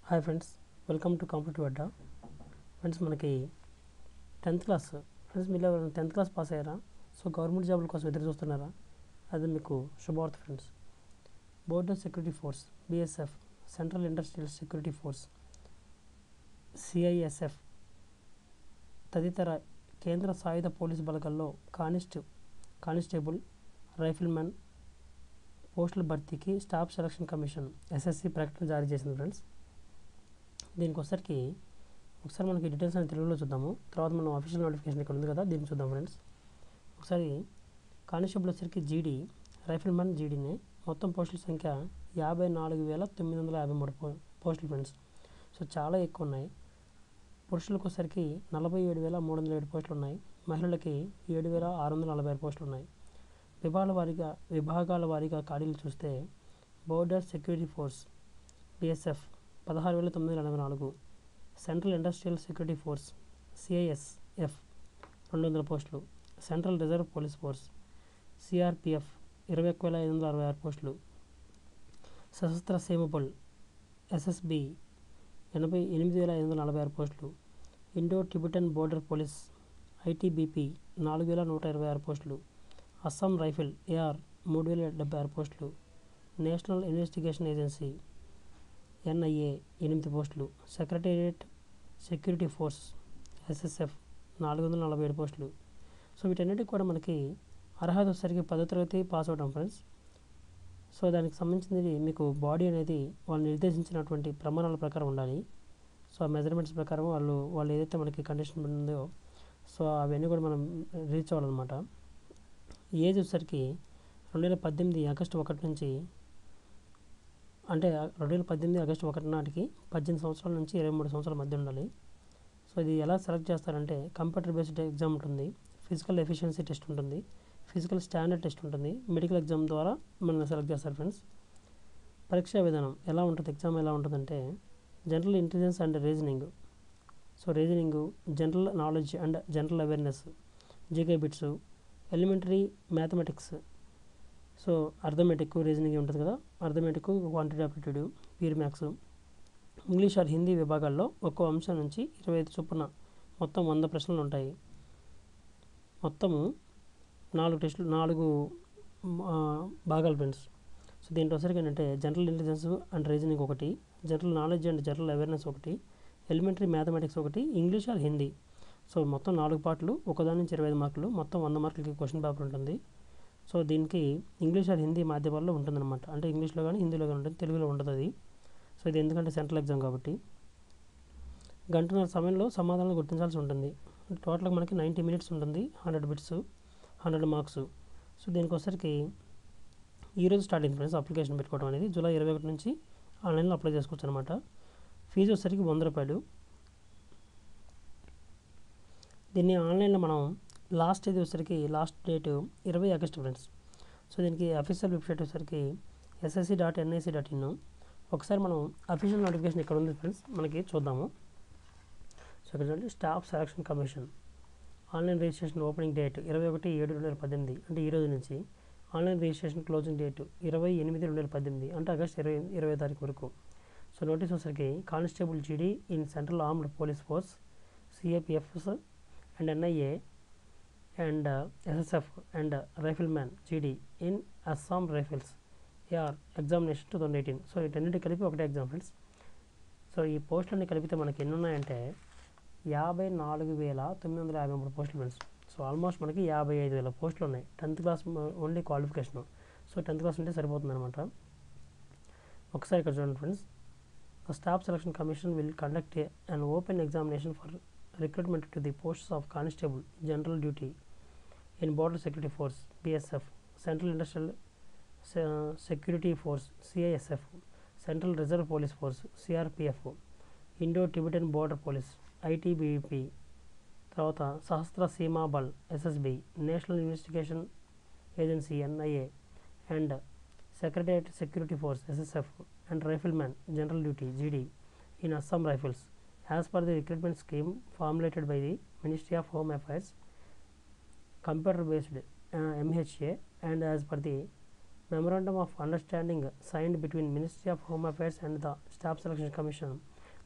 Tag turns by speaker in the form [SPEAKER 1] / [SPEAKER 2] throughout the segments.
[SPEAKER 1] hi friends welcome to competitive Adda friends మనకి tenth class friends మీరు ఎవరైనా టెన్త్ క్లాస్ పాస్ అయ్యారా సో గవర్నమెంట్ జాబుల కోసం ఎదురు చూస్తున్నారా అది మీకు శుభవార్త friends border security force BSF central industrial security force CISF తదితర కేంద్ర సాయుధ పోలీసు బలగాల్లో కానిస్ట్ కానిస్టేబుల్ రైఫిల్మెన్ పోస్టుల భర్తీకి స్టాఫ్ సెలక్షన్ కమిషన్ ఎస్ఎస్సి ప్రకటన జారీ చేసింది ఫ్రెండ్స్ దీనికి ఒకసారికి ఒకసారి మనకి డీటెయిల్స్ అని తెలుగులో చూద్దాము తర్వాత మనం అఫీషియల్ నోటిఫికేషన్ ఇక్కడ ఉంది కదా దీన్ని చూద్దాం ఫ్రెండ్స్ ఒకసారి కానిస్టేబుల్ వచ్చరికి జీడీ రైఫిల్మెన్ జీడీనే మొత్తం పోస్టుల సంఖ్య యాభై నాలుగు వేల తొమ్మిది వందల యాభై మూడు పో పోస్టులు ఫ్రెండ్స్ సో చాలా ఎక్కువ ఉన్నాయి పురుషులకు వచ్చరికి నలభై ఏడు వేల మూడు వందల ఏడు పోస్టులు ఉన్నాయి మహిళలకి ఏడు వేల ఆరు వందల నలభై ఆరు పోస్టులు ఉన్నాయి విభాగాల వారీగా విభాగాల వారీగా ఖాళీలు చూస్తే బోర్డర్ సెక్యూరిటీ ఫోర్స్ బిఎస్ఎఫ్ పదహారు వేల తొమ్మిది వందల ఎనభై నాలుగు central industrial security force CISF రెండు వందల పోస్టులు central reserve police force CRPF ఇరవై ఒక్క వేల ఐదు వందల అరవై ఆరు పోస్టులు సశస్త్ర సీమబల్ ఎస్ఎస్బి ఎనభై ఎనిమిది వేల ఐదు వందల నలభై ఆరు పోస్టులు Indo Tibetan border police ITBP నాలుగు వేల నూట ఇరవై ఆరు పోస్టులు అస్సాం రైఫిల్ ఏఆర్ మూడు వేల డెబ్బై ఆరు పోస్టులు నేషనల్ ఇన్వెస్టిగేషన్ ఏజెన్సీ ఎన్ఐఏ ఎనిమిది పోస్టులు సెక్రటేరియట్ సెక్యూరిటీ ఫోర్స్ ఎస్ఎస్ఎఫ్ నాలుగు వందల నలభై ఏడు పోస్టులు సో వీటన్నిటికి కూడా మనకి అర్హత వచ్చేసరికి పదో తరగతి పాస్ అవడం ఫ్రెండ్స్ సో దానికి సంబంధించింది మీకు బాడీ అనేది వాళ్ళు నిర్దేశించినటువంటి ప్రమాణాల ప్రకారం ఉండాలి సో ఆ మెజర్మెంట్స్ ప్రకారం వాళ్ళు వాళ్ళు ఏదైతే మనకి కండిషన్ ఉందో సో అవన్నీ కూడా మనం రీచ్ అవ్వాలన్నమాట ఏజ్ వచ్చేసరికి రెండు వేల పద్దెనిమిది ఆగస్టు ఒకటి నుంచి అంటే రెండు వేల పద్దెనిమిది ఆగస్టు ఒకటి నాటికి పద్దెనిమిది సంవత్సరాల నుంచి ఇరవై మూడు సంవత్సరాల మధ్య ఉండాలి సో ఇది ఎలా సెలెక్ట్ చేస్తారంటే కంప్యూటర్ బేస్డ్ ఎగ్జామ్ ఉంటుంది ఫిజికల్ ఎఫిషియన్సీ టెస్ట్ ఉంటుంది ఫిజికల్ స్టాండర్డ్ టెస్ట్ ఉంటుంది మెడికల్ ఎగ్జామ్ ద్వారా మనల్ని సెలెక్ట్ చేస్తారు ఫ్రెండ్స్ పరీక్షా విధానం ఎలా ఉంటుంది ఎగ్జామ్ ఎలా ఉంటుందంటే general intelligence and reasoning so reasoning general knowledge and general awareness GK bits elementary mathematics so arithmetic reasoning ఉంటుంది కదా arithmetic quantity aptitude pure maths English or Hindi విభాగాల్లో ఒక్కో అంశం నుంచి ఇరవై ఐదు చొప్పున మొత్తం వంద ప్రశ్నలు ఉంటాయి మొత్తము నాలుగు టెస్టులు నాలుగు ఆ, భాగాలు ఫ్రెండ్స్ సో దీంట్లో వచ్చరికి ఏంటంటే జనరల్ ఇంటెలిజెన్స్ అండ్ రీజనింగ్ ఒకటి general knowledge and general awareness ఒకటి ఎలిమెంటరీ మ్యాథమెటిక్స్ ఒకటి ఇంగ్లీష్ ఆర్ హిందీ సో మొత్తం నాలుగు పార్ట్లు ఒకదాని నుంచి ఇరవై ఐదు మార్కులు మొత్తం వంద మార్కులకి క్వశ్చన్ పేపర్ ఉంటుంది సో దీనికి ఇంగ్లీష్ ఆర్ హిందీ మాధ్యమాల్లో ఉంటుందన్నమాట అంటే ఇంగ్లీష్లో కానీ హిందీలో కానీ ఉంటుంది తెలుగులో ఉండదు అది సో ఇది ఎందుకంటే సెంట్రల్ ఎగ్జామ్ కాబట్టి గంటన్నర సమయంలో సమాధానాలు గుర్తించాల్సి ఉంటుంది టోటల్గా మనకి నైంటీ మినిట్స్ ఉంటుంది hundred bits hundred marks so దీనికి వచ్చరికి ఈరోజు స్టార్ట్ అయింది ఫ్రెండ్స్ అప్లికేషన్ పెట్టుకోవడం అనేది జూలై ఇరవై ఒకటి నుంచి ఆన్లైన్లో అప్లై చేసుకోవచ్చు అనమాట ఫీజు వచ్చరికి వంద రూపాయలు దీన్ని ఆన్లైన్లో మనం లాస్ట్ ఇది వచ్చరికి లాస్ట్ డేట్ ఇరవై ఆగస్ట్ ఫ్రెండ్స్ సో దీనికి అఫీషియల్ వెబ్సైట్ వచ్చరికి SSC dot NIC dot in ఒకసారి మనం అఫీషియల్ నోటిఫికేషన్ ఇక్కడ ఉంది ఫ్రెండ్స్ మనకి చూద్దాము సో ఇక్కడ చూడండి staff selection commission online registration opening date ఇరవై ఒకటి ఏడు రెండు వేల పద్దెనిమిది అంటే ఈ రోజు నుంచి ఆన్లైన్ రిజిస్ట్రేషన్ క్లోజింగ్ డేట్ ఇరవై ఎనిమిది రెండు వేల పద్దెనిమిది అంటే ఆగస్ట్ ఇరవై ఇరవై తారీఖు వరకు సో నోటీస్ వచ్చరికి constable GD in central armed police force CAPFs and NIA and SSF and rifleman GD in Assam Rifles AR examination two thousand eighteen so వీటన్నిటి కలిపి ఒకటే ఎగ్జామ్ ఫ్రెండ్స్ సో ఈ పోస్టులన్నీ కలిపితే మనకి ఎన్ని ఉన్నాయంటే యాభై నాలుగు వేల తొమ్మిది వందల యాభై మూడు పోస్టులు ఫ్రెండ్స్ సో ఆల్మోస్ట్ మనకి యాభై ఐదు వేల పోస్టులు ఉన్నాయి tenth class only qualification so tenth class ఉంటే సరిపోతుంది అనమాట ఒకసారి ఇక్కడ చూడండి friends the staff selection commission will conduct an open examination for recruitment to the posts of constable general duty in border security force BSF central industrial security force CISF central reserve police force CRPF Indo Tibetan border police ITBP తర్వాత Sashastra Seema Bal SSB national investigation agency NIA and secretariat security force SSF and rifleman general duty GD in Assam Rifles as per the recruitment scheme formulated by the ministry of home affairs computer based uh, MHA and as per the memorandum of understanding signed between Ministry of Home Affairs and the Staff Selection Commission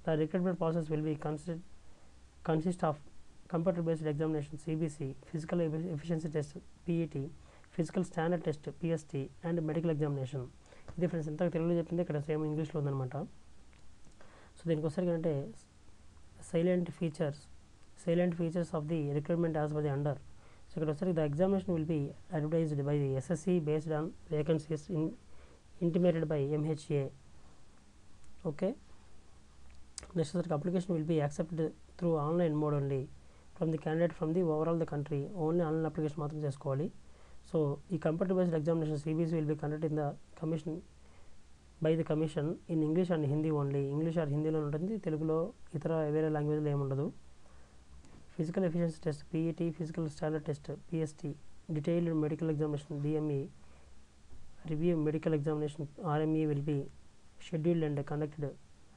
[SPEAKER 1] the recruitment process will be consid consist of computer based examination CBC physical efficiency test PET physical standard test PST and medical examination ఇది friends ఇంతకు తెలుగులో చెప్పింది ఇక్కడ same ఇంగ్లీష్లో ఉందన్నమాట so దీనికి వచ్చరికి అంటే salient features salient features of the recruitment as by the under so ఇక్కడ వచ్చరికి the examination will be advertised by the SSC based on vacancies in intimated by MHA okay next వచ్చరికి application will be accepted through online mode only from the candidate from the overall the country only online application మాత్రం చేసుకోవాలి so ఈ computer based examination CBC will be conduct in the commission by the commission in English and Hindi only English or హిందీలో ఉంటుంది తెలుగులో ఇతర వేరే లాంగ్వేజ్లో ఏముండదు physical efficiency test PET physical standard test PST detailed medical examination DME review medical examination RME will be scheduled and conducted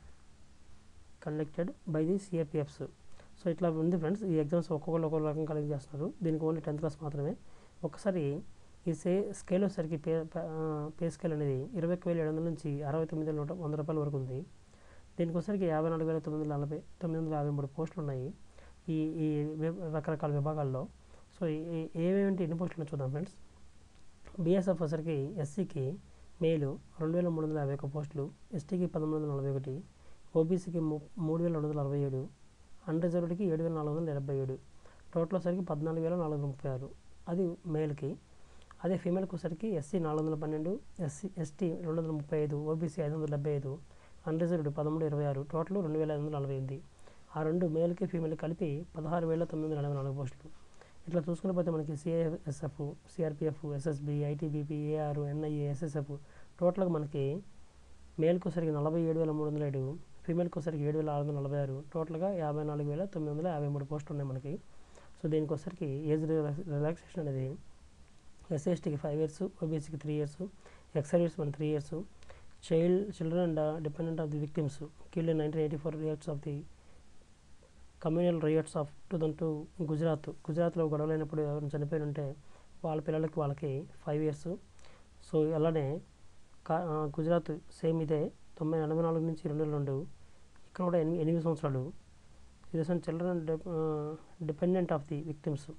[SPEAKER 1] conducted by the CRPFs so ఇట్లా ఉంది friends ఈ ఎగ్జామ్స్ ఒక్కొక్కరు ఒక్కొక్క రకం కలెక్ట్ చేస్తున్నారు దీనికి ఓన్లీ టెన్త్ క్లాస్ మాత్రమే ఒకసారి ఈ సే స్కేల్ వచ్చేసరికి పే పే స్కేల్ అనేది ఇరవై ఒక్క వేల ఏడు వందల నుంచి అరవై తొమ్మిది వేల నూట వంద రూపాయల వరకు ఉంది దీనికి వచ్చేసరికి యాభై నాలుగు వేల తొమ్మిది వందల నలభై తొమ్మిది వందల యాభై మూడు పోస్టులు ఉన్నాయి ఈ ఈ వి- రకరకాల విభాగాల్లో సో ఏ- ఏవేంటి ఎన్ని పోస్టులు ఉన్నాయో చూద్దాం ఫ్రెండ్స్ బీఎస్ఎఫ్ వచ్చరికి ఎస్సీకి మేలు రెండు వేల మూడు వందల యాభై ఒక్క పోస్టులు ఎస్టీకి పదమూడు వందల నలభై ఒకటి ఓబీసీకి ము మూడు వేల రెండు వందల అరవై ఏడు అన్రిజర్వ్డ్కి ఏడు వేల నాలుగు వందల డెబ్బై ఏడు టోటల్ వచ్చరికి పద్నాలుగు వేల నాలుగు వందల ముప్పై ఆరు అది మేల్కి అదే ఫీమేల్కి వచ్చరికి ఎస్సీ నాలుగు వందల పన్నెండు ఎస్సీ ఎస్టీ రెండు వందల ముప్పై ఐదు ఓబీసీ ఐదు వందల డెబ్బై ఐదు అన్రిజర్వ్డ్ పదమూడు ఇరవై ఆరు టోటల్ రెండు వేల ఐదు వందల నలభై ఎనిమిది ఆ రెండు మేల్కి ఫీమేల్కి కలిపి పదహారు వేల తొమ్మిది వందల ఎనభై నాలుగు పోస్టులు ఇట్లా చూసుకుని పోతే మనకి CISF CRPF SSB ITBP AR NIA SSF టోటల్గా మనకి మేల్కి వచ్చరికి నలభై ఏడు వేల మూడు వందల ఏడు ఫీమేల్కి వచ్చరికి ఏడు వేల ఆరు వందల నలభై ఆరు టోటల్గా యాభై నాలుగు వేల తొమ్మిది వందల యాభై మూడు పోస్టులు ఉన్నాయి మనకి సో దీనికి వచ్చరికి ఏజ్ రిలాక్సేషన్ అనేది ఎస్సీ ఎస్టీకి ఫైవ్ ఇయర్స్ ఓబీసీకి త్రీ ఇయర్స్ ఎక్స్ సర్వీస్ మన three years child children and dependent of the victims killed in nineteen eighty four riots of the communal riots of two thousand two Gujarat గుజరాత్లో గొడవలైనప్పుడు ఎవరైనా చనిపోయి ఉంటే వాళ్ళ పిల్లలకి వాళ్ళకి ఫైవ్ ఇయర్స్ సో అలానే కా ఆ, గుజరాత్ సేమ్ ఇదే తొంభై ఎనభై నాలుగు నుంచి రెండు వేల రెండు ఇక్కడ కూడా ఎనిమిది ఎనిమిది సంవత్సరాలు ఇది children dependent of the victims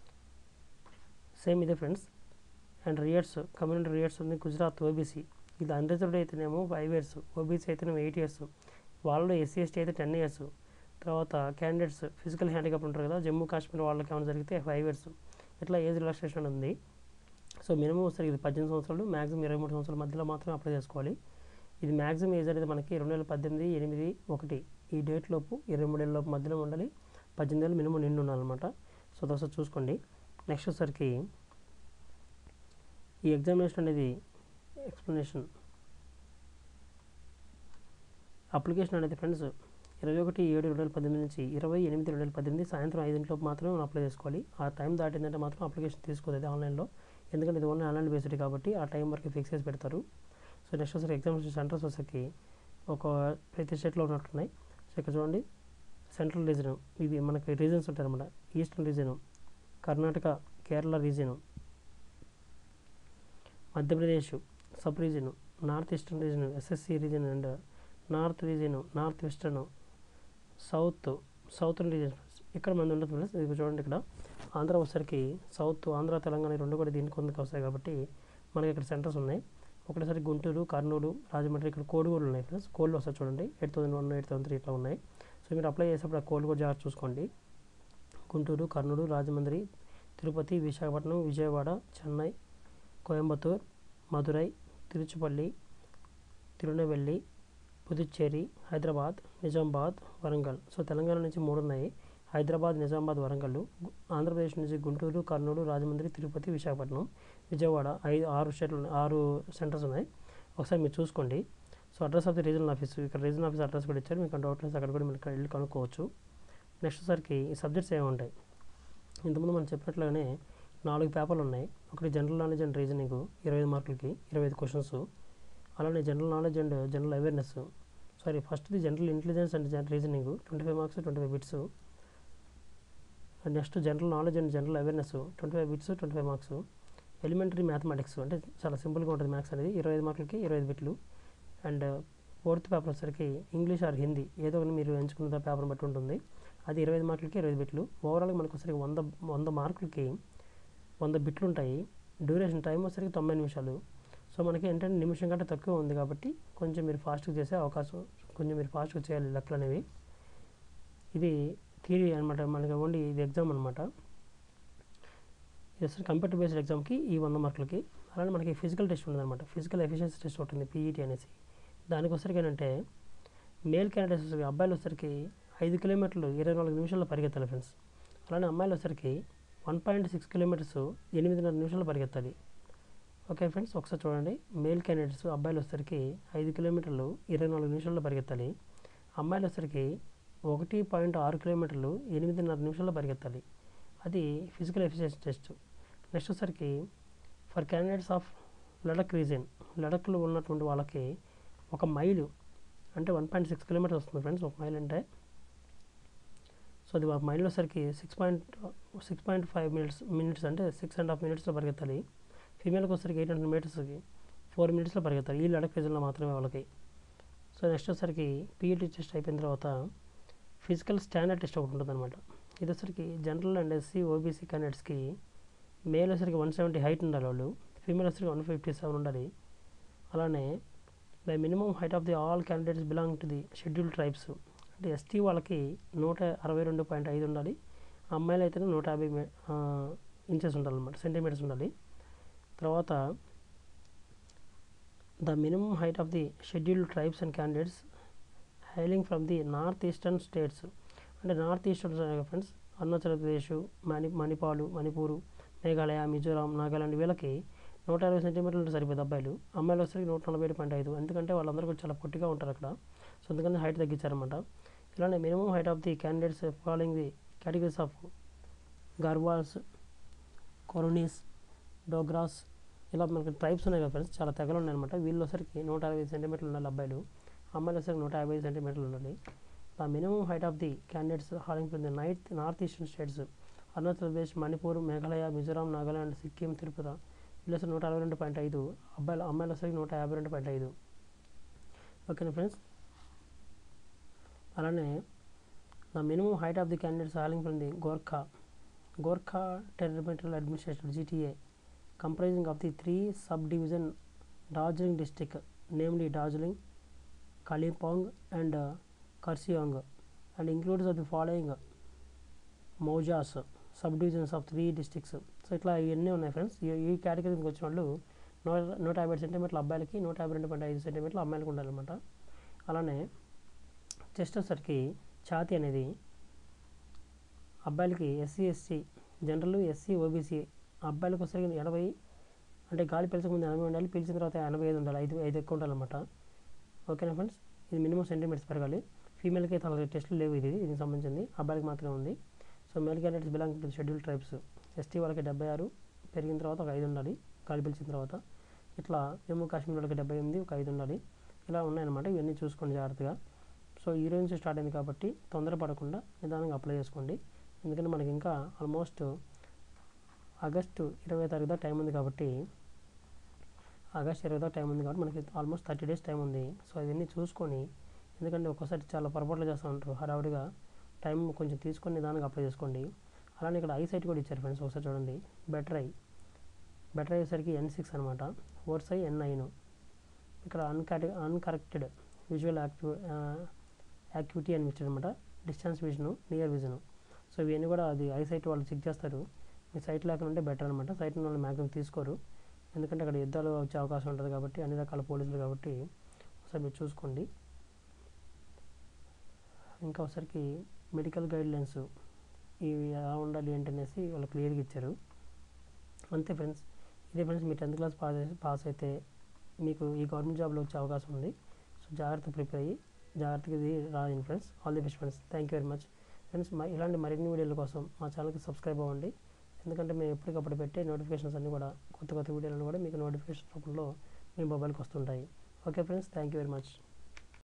[SPEAKER 1] same ఇదే ఫ్రెండ్స్ అండ్ రియర్స్ కమ్యూనిటీ రియర్స్ ఉంది గుజరాత్ ఓబీసీ ఇది అన్రిజర్వ్డ్ అయితేనేమో ఫైవ్ ఇయర్స్ ఓబీసీ అయితేనేమో ఎయిట్ ఇయర్స్ వాళ్ళు ఎస్సీ ఎస్టీ అయితే టెన్ ఇయర్స్ తర్వాత క్యాండిడేట్స్ ఫిజికల్ హ్యాండిక్యాప్ ఉంటారు కదా జమ్మూ కాశ్మీర్ వాళ్ళకి ఏమైనా జరిగితే ఫైవ్ ఇయర్స్ ఇట్లా ఏజ్ రిలాక్సేషన్ ఉంది సో మినిమం వస్తుంది ఇది పద్దెనిమిది సంవత్సరాలు మ్యాక్సిమం ఇరవై మూడు సంవత్సరాల మధ్యలో మాత్రమే అప్లై చేసుకోవాలి ఇది మ్యాక్సిమం ఏజ్ అనేది మనకి రెండు వేల పద్దెనిమిది ఎనిమిది ఒకటి ఈ డేట్ లోపు ఇరవై మూడేళ్ళ లోపు మధ్యలో ఉండాలి పద్దెనిమిది ఏళ్ళు మినిమం నిండు ఉండాలన్నమాట సో దోసారి చూసుకోండి నెక్స్ట్ వచ్చేసరికి ఈ ఎగ్జామినేషన్ అనేది ఎక్స్ప్లెనేషన్ అప్లికేషన్ అనేది ఫ్రెండ్స్ ఇరవై ఒకటి ఏడు రెండు వేల పద్దెనిమిది నుంచి ఇరవై ఎనిమిది రెండు వేల పద్దెనిమిది సాయంత్రం ఐదింటిలోపు మాత్రమే మనం అప్లై చేసుకోవాలి ఆ టైం దాటిందంటే మాత్రం అప్లికేషన్ తీసుకోదు అది ఆన్లైన్లో ఎందుకంటే ఇది ఓన్లీ ఆన్లైన్ బేస్డ్ కాబట్టి ఆ టైం వరకు ఫిక్స్ చేసి పెడతారు సో నెక్స్ట్ వచ్చేసరికి ఎగ్జామినేషన్ సెంటర్స్ వచ్చేసరికి ఒక ప్రతి స్టేట్లో ఉన్నట్టున్నాయి సో ఇక్కడ చూడండి సెంట్రల్ రీజన్ ఇవి మనకి రీజన్స్ ఉంటాయి అనమాట eastern region Karnataka Kerala reason Madhya Pradesh sub reason north eastern region SSC reason and north reason north western south southern reason ఇక్కడ మంది ఉండదు ఫ్రెండ్స్ ఇది చూడండి ఇక్కడ ఆంధ్ర వచ్చేసరికి సౌత్ ఆంధ్ర తెలంగాణ ఈ రెండు కూడా దీనికి కొందుకు వస్తాయి కాబట్టి మనకి ఇక్కడ సెంటర్స్ ఉన్నాయి ఒకటేసారి గుంటూరు కర్నూలు రాజమండ్రి ఇక్కడ కోడ్ కూడా ఉన్నాయి ఫ్రెండ్స్ కోడ్లు వస్తాయి చూడండి eight thousand one eight thousand three ఇట్లా ఉన్నాయి సో మీరు అప్లై చేసేప్పుడు ఆ కోడ్ కూడా జాగ్రత్త చూసుకోండి గుంటూరు కర్నూలు రాజమండ్రి తిరుపతి విశాఖపట్నం విజయవాడ చెన్నై కోయంబత్తూర్ మదురై తిరుచుపల్లి తిరునెవెల్లి పుదుచ్చేరి హైదరాబాద్ నిజామాబాద్ వరంగల్ సో తెలంగాణ నుంచి మూడు ఉన్నాయి హైదరాబాద్ నిజామాబాద్ వరంగల్ గు- ఆంధ్రప్రదేశ్ నుంచి గుంటూరు కర్నూలు రాజమండ్రి తిరుపతి విశాఖపట్నం విజయవాడ ఐదు ఆరు స్టేట్లు ఉన్నాయి ఆరు సెంటర్స్ ఉన్నాయి ఒకసారి మీరు చూసుకోండి so address of the regional office ఇక్కడ రీజనల్ ఆఫీస్ అడ్రస్ కూడా ఇచ్చారు మీకు డౌట్ లేదు అక్కడ కూడా మీరు వెళ్ళి కనుక్కోవచ్చు నెక్స్ట్ సరికి ఈ సబ్జెక్ట్స్ ఏమి ఉంటాయి ఇంతకుముందు మనం చెప్పినట్లుగానే నాలుగు పేపర్లు ఉన్నాయి ఒకటి జనరల్ నాలెడ్జ్ అండ్ రీజనింగ్ ఇరవై ఐదు మార్కులకి ఇరవై ఐదు క్వశ్చన్స్ అలానే general knowledge and general awareness sorry ఫస్ట్ది general intelligence and general reasoning twenty five marks twenty five bits next general knowledge and general awareness twenty five bits twenty five marks elementary mathematics అంటే చాలా సింపుల్గా ఉంటుంది maths అనేది ఇరవై ఐదు మార్కులకి ఇరవై ఐదు బిట్లు అండ్ ఫోర్త్ పేపర్ వచ్చేసరికి ఇంగ్లీష్ ఆర్ హిందీ ఏదో ఒకటి మీరు ఎంచుకున్న పేపర్ని బట్టి ఉంటుంది అది ఇరవై ఐదు మార్కులకి ఇరవై ఐదు బిట్లు ఓవరాల్గా మనకు వచ్చేసరికి వంద వంద మార్కులకి వంద బిట్లు ఉంటాయి డ్యూరేషన్ టైం వచ్చేసరికి తొంభై నిమిషాలు సో మనకి ఏంటంటే నిమిషం కంటే తక్కువ ఉంది కాబట్టి కొంచెం మీరు ఫాస్ట్గా చేసే అవకాశం కొంచెం మీరు ఫాస్ట్గా చేయాలి లెక్కలు అనేవి ఇది థియరీ అనమాట మనకి ఓన్లీ ఇది ఎగ్జామ్ అనమాట ఇది అసలు కంప్యూటర్ బేస్డ్ ఎగ్జామ్కి ఈ వంద మార్కులకి అలానే మనకి ఫిజికల్ టెస్ట్ ఉంటుంది అనమాట ఫిజికల్ ఎఫిషియన్సీ టెస్ట్ ఉంటుంది పీఈటీ అనేసి దానికి వచ్చరికి ఏంటంటే మేల్ క్యాండిడేట్స్ వచ్చరికి అబ్బాయిలు వచ్చరికి ఐదు కిలోమీటర్లు ఇరవై నాలుగు నిమిషాల్లో పరిగెత్తాలి ఫ్రెండ్స్ అలానే అమ్మాయిలు వచ్చరికి వన్ పాయింట్ సిక్స్ కిలోమీటర్స్ ఎనిమిదిన్నర నిమిషాల్లో పరిగెత్తాలి ఓకే ఫ్రెండ్స్ ఒకసారి చూడండి మేల్ క్యాండిడేట్స్ అబ్బాయిలు వచ్చరికి ఐదు కిలోమీటర్లు ఇరవై నాలుగు నిమిషాల్లో పరిగెత్తాలి అమ్మాయిలు వచ్చరికి ఒకటి పాయింట్ ఆరు కిలోమీటర్లు ఎనిమిదిన్నర నిమిషాల్లో పరిగెత్తాలి అది ఫిజికల్ ఎఫిషియన్సీ టెస్ట్ నెక్స్ట్ వచ్చరికి for candidates of Ladakh region లడక్లో ఉన్నటువంటి వాళ్ళకి ఒక మైలు అంటే వన్ పాయింట్ సిక్స్ కిలోమీటర్స్ వస్తుంది ఫ్రెండ్స్ ఒక మైల్ అంటే సో అది ఒక మైల్ వచ్చరికి six point six point five minutes minutes అంటే సిక్స్ అండ్ హాఫ్ మినిట్స్లో పరిగెత్తాలి ఫీమేల్కి వచ్చరికి ఎయిట్ హండ్రెడ్ మీటర్స్కి ఫోర్ మినిట్స్లో పరిగెత్తాలి ఈ లడక్ రీజన్లో మాత్రమే వాళ్ళకి సో నెక్స్ట్ వచ్చరికి పీఈటీ టెస్ట్ అయిపోయిన తర్వాత ఫిజికల్ స్టాండర్డ్ టెస్ట్ ఒకటి ఉంటుంది అనమాట ఇది వచ్చరికి జనరల్ అండ్ ఎస్సీ ఓబీసీ క్యాండిడేట్స్కి మేల్ వచ్చరికి వన్ సెవెంటీ హైట్ ఉండాలి వాళ్ళు ఫీమేల్ వచ్చరికి వన్ ఫిఫ్టీ సెవెన్ ఉండాలి అలానే the minimum height of the all candidates belong to the schedule tribes అంటే ఎస్టీ వాళ్ళకి నూట అరవై రెండు పాయింట్ ఐదు ఉండాలి అమ్మాయిలు అయితే నూట యాభై ఇంచెస్ ఉండాలన్నమాట సెంటీమీటర్స్ ఉండాలి తర్వాత the minimum height of the scheduled tribes and candidates hailing from the north eastern states అంటే north eastern friends Arunachal Pradesh మణి మణిపాలు మణిపూరు మేఘాలయ మిజోరాం నాగాలాండ్ వీళ్ళకి నూట అరవై సెంటీమీటర్లు సరిపోతుంది అబ్బాయిలు అమ్మాయిలు వచ్చేసరికి నూట నలభై ఏడు పాయింట్ ఐదు ఎందుకంటే వాళ్ళందరూ కూడా చాలా పొట్టిగా ఉంటారు అక్కడ సో అందుకని హైట్ తగ్గించారనమాట ఇలానే minimum height of the candidates following the categories of Garhwalis కొరోనీస్ డోగ్రాస్ ఇలా మనకి ట్రైబ్స్ ఉన్నాయి కదా ఫ్రెండ్స్ చాలా తెగలు ఉన్నాయి అనమాట వీళ్ళు వచ్చరికి నూట అరవై సెంటీమీటర్లు ఉండాలి అబ్బాయిలు అమ్మాయిలు వచ్చరికి నూట యాభై సెంటీమీటర్లు ఉండాలి the minimum height of the candidates hailing from the night north eastern states Arunachal Pradesh Manipur Meghalaya Mizoram Nagaland Sikkim Tirupati వీళ్ళు వచ్చి నూట అరవై రెండు పాయింట్ ఐదు అబ్బాయిలు అమ్మాయిలు వచ్చరికి నూట యాభై రెండు పాయింట్ ఐదు ఓకేనా ఫ్రెండ్స్ అలానే the minimum height of the candidates hailing from the Gorkha Gorkha territorial administration GTA comprising of the three subdivision Darjeeling district, namely Darjeeling, Kalimpong and uh, Kurseong, and includes of the following mouzas subdivisions of three districts so ఇట్లా ఇవన్నీ ఉన్నాయి friends ఈ ఈ కేటగిరీకి వచ్చిన వాళ్ళు నూట నూట యాభై సెంటీమీటర్ల అబ్బాయిలకి నూట యాభై రెండు పాయింట్ ఐదు సెంటీమీటర్ల అమ్మాయిలకు ఉండాలన్నమాట అలానే చెస్ట్ వచ్చరికి ఛాతీ అనేది అబ్బాయిలకి SC SC general SC OBC అబ్బాయిలకు వచ్చరికి ఎనభై అంటే గాలి పీల్చకముందు ఎనభై ఉండాలి పీల్చిన తర్వాత ఎనభై ఐదు ఉండాలి ఐదు ఐదు ఎక్కువ ఉండాలన్నమాట ఓకేనా ఫ్రెండ్స్ ఇది మినిమం సెంటీమీటర్స్ పెరగాలి ఫీమేల్కి అయితే అలాగే టెస్టులు లేవు ఇది దీనికి సంబంధించింది అబ్బాయిలకి మాత్రమే ఉంది so male candidates belong to schedule tribes ST వాళ్ళకి డెబ్బై ఆరు పెరిగిన తర్వాత ఒక ఐదు ఉండాలి గాలి పీల్చిన తర్వాత ఇట్లా జమ్మూ కాశ్మీర్ వాళ్ళకి డెబ్బై ఎనిమిది ఒక ఐదు ఉండాలి ఇలా ఉన్నాయన్నమాట ఇవన్నీ చూసుకోండి జాగ్రత్తగా సో ఈ రోజు నుంచి స్టార్ట్ అయింది కాబట్టి తొందరపడకుండా నిదానంగా అప్లై చేసుకోండి ఎందుకంటే మనకి ఇంకా ఆల్మోస్ట్ ఆగస్టు ఇరవై తారీఖు దాకా టైం ఉంది కాబట్టి ఆగస్ట్ ఇరవై దాకా టైం ఉంది కాబట్టి మనకి ఆల్మోస్ట్ థర్టీ డేస్ టైం ఉంది సో అవన్నీ చూసుకొని ఎందుకంటే ఒక్కోసారి చాలా పొరపాట్లు చేస్తూ ఉంటారు హడావుడిగా టైం కొంచెం తీసుకొని నిదానంగా అప్లై చేసుకోండి అలానే ఇక్కడ ఐ సైట్ కూడా ఇచ్చారు ఫ్రెండ్స్ ఒకసారి చూడండి బెటర్ ఐ బెటర్ అయ్యేసరికి ఎన్ సిక్స్ అనమాట ఓట్స్ ఐ ఎన్ నైన్ ఇక్కడ అన్కాటి అన్కరెక్టెడ్ విజువల్ యాక్టివ్ యాక్టివిటీ అని ఇచ్చారు అనమాట distance vision near vision so ఇవన్నీ కూడా అది ఐ సైట్ వాళ్ళు చెక్ చేస్తారు మీ సైట్ లేకుండా ఉంటే బెటర్ అనమాట సైట్ వాళ్ళు మ్యాక్సిమం తీసుకోరు ఎందుకంటే అక్కడ యుద్ధాలు వచ్చే అవకాశం ఉంటుంది కాబట్టి అన్ని రకాల పోలీసులు కాబట్టి ఒకసారి మీరు చూసుకోండి ఇంకా ఒకసారికి మెడికల్ గైడ్లైన్స్ ఇవి ఎలా ఉండాలి ఏంటనేసి వాళ్ళు క్లియర్గా ఇచ్చారు అంతే ఫ్రెండ్స్ ఇదే ఫ్రెండ్స్ మీ టెన్త్ క్లాస్ పాస్ పాస్ అయితే మీకు ఈ గవర్నమెంట్ జాబ్లో వచ్చే అవకాశం ఉంది సో జాగ్రత్త ప్రిపేర్ అయ్యి జాగ్రత్తగా ఇది రాయండి friends all the best friends thank you very much friends మా ఇలాంటి మరిన్ని వీడియోల కోసం మా ఛానల్కి సబ్స్క్రైబ్ అవ్వండి ఎందుకంటే మేము ఎప్పటికప్పుడు పెట్టే నోటిఫికేషన్స్ అన్నీ కూడా కొత్త కొత్త వీడియోలను కూడా మీకు నోటిఫికేషన్ రూపంలో మీ మొబైల్కి వస్తుంటాయి okay friends thank you very much